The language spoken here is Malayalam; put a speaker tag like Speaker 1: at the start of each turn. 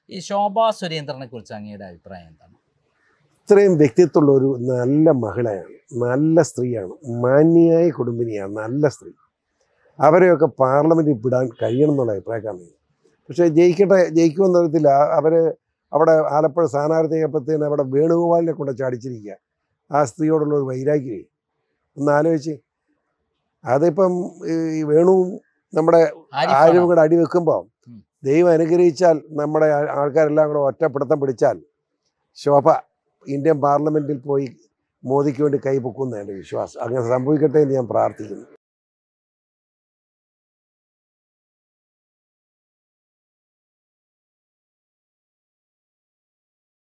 Speaker 1: ഈ ശോഭാ സുരേന്ദ്രനെ കുറിച്ച് അങ്ങയുടെ അഭിപ്രായം എന്താണ്
Speaker 2: ഇത്രയും വ്യക്തിത്വമുള്ള ഒരു നല്ല മഹിളയാണ് നല്ല സ്ത്രീയാണ് മാന്യയായ കുടുംബിനിയാണ് നല്ല സ്ത്രീ അവരെയൊക്കെ പാർലമെൻറ്റിൽ വിടാൻ കഴിയണം എന്നുള്ള അഭിപ്രായക്കാരാണ് പക്ഷേ ജയിക്കട്ടെ ജയിക്കുമെന്ന് അറിയത്തില്ല അവർ അവിടെ ആലപ്പുഴ സ്ഥാനാർത്ഥിയപ്പോഴത്തേന് അവിടെ വേണുഗോപാലിനെ കൊണ്ട് ചാടിച്ചിരിക്കുക ആ സ്ത്രീയോടുള്ള ഒരു വൈരാഗ്യമേ ഒന്ന് ആലോചിച്ച് അതിപ്പം ഈ വേണുവും നമ്മുടെ
Speaker 1: ആരിഫാണോ?
Speaker 2: ആരും കൂടെ അടി വെക്കുമ്പോൾ
Speaker 1: ഉം.
Speaker 2: ദൈവം അനുഗ്രഹിച്ചാൽ നമ്മുടെ ആ- ആൾക്കാരെല്ലാം കൂടെ ഒറ്റപ്പിടുത്തം പിടിച്ചാൽ ശോഭ ഇന്ത്യൻ പാർലമെൻറ്റിൽ പോയി മോദിക്ക് വേണ്ടി കൈ പൊക്കുമെന്നാണ് എൻ്റെ വിശ്വാസം അങ്ങനെ സംഭവിക്കട്ടെ എന്ന് ഞാൻ പ്രാർത്ഥിക്കുന്നു